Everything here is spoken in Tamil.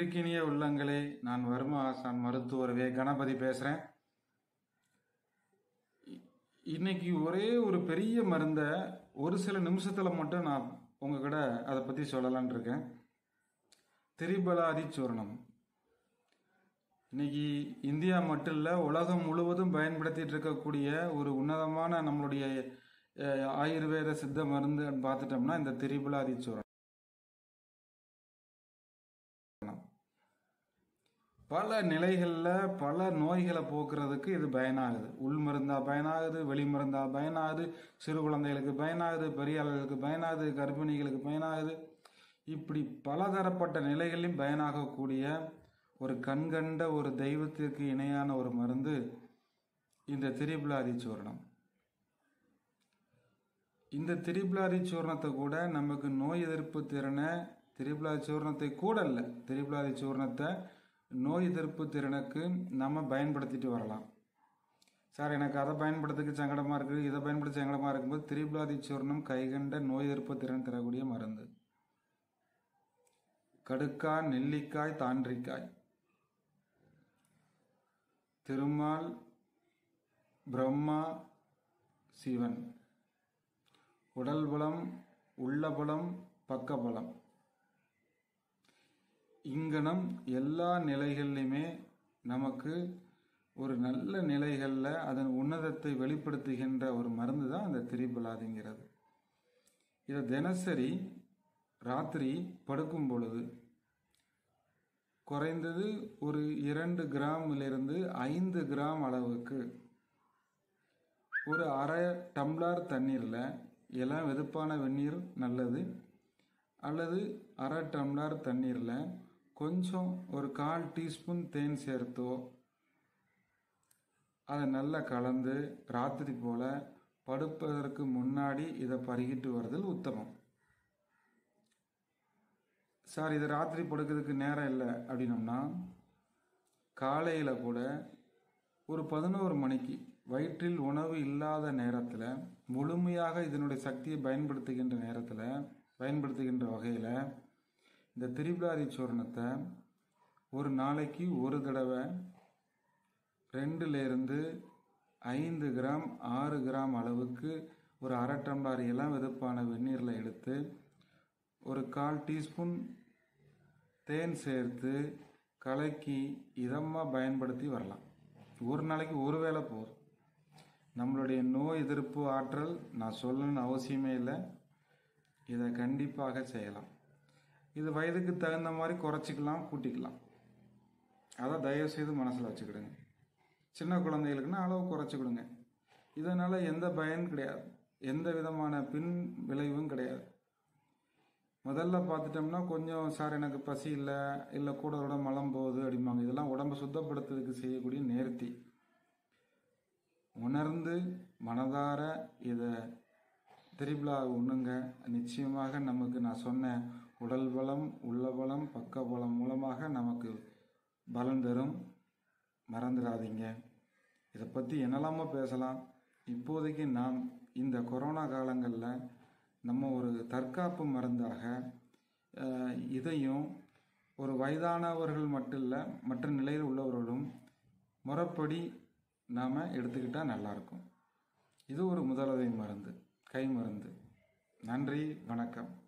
அன்பிற்கினிய உள்ளங்களே நான் வர்ம ஆசான் மருத்துவர் வே கணபதி பேசுகிறேன் இன்னைக்கு ஒரே ஒரு பெரிய மருந்தை ஒரு சில நிமிஷத்தில் மட்டும் நான் உங்ககிட்ட அதை பற்றி சொல்லலான் இருக்கேன் திரிபலாதி சூர்ணம் இன்னைக்கு இந்தியா மட்டும் இல்லை உலகம் முழுவதும் பயன்படுத்திட்டு இருக்கக்கூடிய ஒரு உன்னதமான நம்மளுடைய அஹ், ஆயுர்வேத சித்த மருந்து பார்த்துட்டோம்னா இந்த திரிபலாதி சூர்ணம் பல நிலைகளில் பல நோய்களை போக்குறதுக்கு இது பயனாகுது உள் மருந்தா பயனாகுது வெளி மருந்தா பயனாகுது சிறு குழந்தைகளுக்கு பயனாகுது பெரிய ஆளுகளுக்கு பயனாகுது கர்ப்பிணிகளுக்கு பயனாகுது இப்படி பலதரப்பட்ட நிலைகளிலும் பயனாகக்கூடிய ஒரு கண்கண்ட ஒரு தெய்வத்திற்கு இணையான ஒரு மருந்து இந்த திரிபுலாதி சூர்ணம் இந்த திரிபுலாதி சூர்ணத்தை கூட நமக்கு நோய் எதிர்ப்பு திறனை திரிபுலாதி சூர்ணத்தை கூட இல்லை திரிபுலாதி சூர்ணத்தை நோய் எதிர்ப்பு திறனுக்கு நம்ம பயன்படுத்திட்டு வரலாம் சார் எனக்கு அதை பயன்படுத்துக்கு சங்கடமாக இருக்குது இதை பயன்படுத்த சங்கடமாக இருக்கும்போது திரிபுலாதி சூர்ணம் கைகண்ட நோய் எதிர்ப்பு திறன் தரக்கூடிய மருந்து கடுக்காய் நெல்லிக்காய் தாண்டிக்காய் திருமால் பிரம்மா சிவன் உடல் பலம் உள்ள பலம் பக்க பலம் இங்கனம் எல்லா நிலைகள்லையுமே நமக்கு ஒரு நல்ல நிலைகளில் அதன் உன்னதத்தை வெளிப்படுத்துகின்ற ஒரு மருந்து தான் அந்த திரிபலாதிங்கிறது இதை தினசரி ராத்திரி படுக்கும் பொழுது குறைந்தது ஒரு இரண்டு கிராமிலிருந்து ஐந்து கிராம் அளவுக்கு ஒரு அரை டம்ளர் தண்ணீரில் இளம் வெதுப்பான வெந்நீர் நல்லது அல்லது அரை டம்ளர் தண்ணீரில் கொஞ்சம் ஒரு கால் டீஸ்பூன் தேன் சேர்த்தோ அதை நல்லா கலந்து ராத்திரி போல் படுப்பதற்கு முன்னாடி இதை பருகிட்டு வருதல் உத்தமம் சார் இது ராத்திரி படுக்கிறதுக்கு நேரம் இல்லை அப்படின்னம்னா காலையில் கூட ஒரு பதினோரு மணிக்கு வயிற்றில் உணவு இல்லாத நேரத்தில் முழுமையாக இதனுடைய சக்தியை பயன்படுத்துகின்ற நேரத்தில் பயன்படுத்துகின்ற வகையில் இந்த திரிபுலாதி சூர்ணத்தை ஒரு நாளைக்கு ஒரு தடவை ரெண்டுலேருந்து ஐந்து கிராம் ஆறு கிராம் அளவுக்கு ஒரு அரை டம்ளர் இளம் வெதுப்பான வெந்நீரில் எடுத்து ஒரு கால் டீஸ்பூன் தேன் சேர்த்து கலக்கி இதமாக பயன்படுத்தி வரலாம் ஒரு நாளைக்கு ஒரு வேளை போதும் நம்மளுடைய நோய் எதிர்ப்பு ஆற்றல் நான் சொல்லணும்னு அவசியமே இல்லை இதை கண்டிப்பாக செய்யலாம் இது வயதுக்கு தகுந்த மாதிரி குறைச்சிக்கலாம் கூட்டிக்கலாம் அதை தயவு செய்து மனசில் வச்சுக்கிடுங்க சின்ன குழந்தைகளுக்குன்னா அளவு குறைச்சிக்கிடுங்க இதனால் எந்த பயன் கிடையாது எந்த விதமான பின் விளைவும் கிடையாது முதல்ல பார்த்துட்டோம்னா கொஞ்சம் சார் எனக்கு பசி இல்லை இல்லை கூட கூட மலம் போகுது அப்படிம்பாங்க இதெல்லாம் உடம்பை சுத்தப்படுத்துறதுக்கு செய்யக்கூடிய நேர்த்தி உணர்ந்து மனதார இதை திரிபுலா உண்ணுங்க நிச்சயமாக நமக்கு நான் சொன்ன உடல் பலம் உள்ள பலம் பக்க பலம் மூலமாக நமக்கு பலன் தரும் மறந்துடாதீங்க இதை பற்றி என்னெல்லாமோ பேசலாம் இப்போதைக்கு நாம் இந்த கொரோனா காலங்களில் நம்ம ஒரு தற்காப்பு மருந்தாக அஹ், இதையும் ஒரு வயதானவர்கள் மட்டும் இல்லை மற்ற நிலையில் உள்ளவர்களும் முறைப்படி நாம் எடுத்துக்கிட்டால் நல்லாயிருக்கும் இது ஒரு முதலுதவி மருந்து கை மருந்து நன்றி வணக்கம்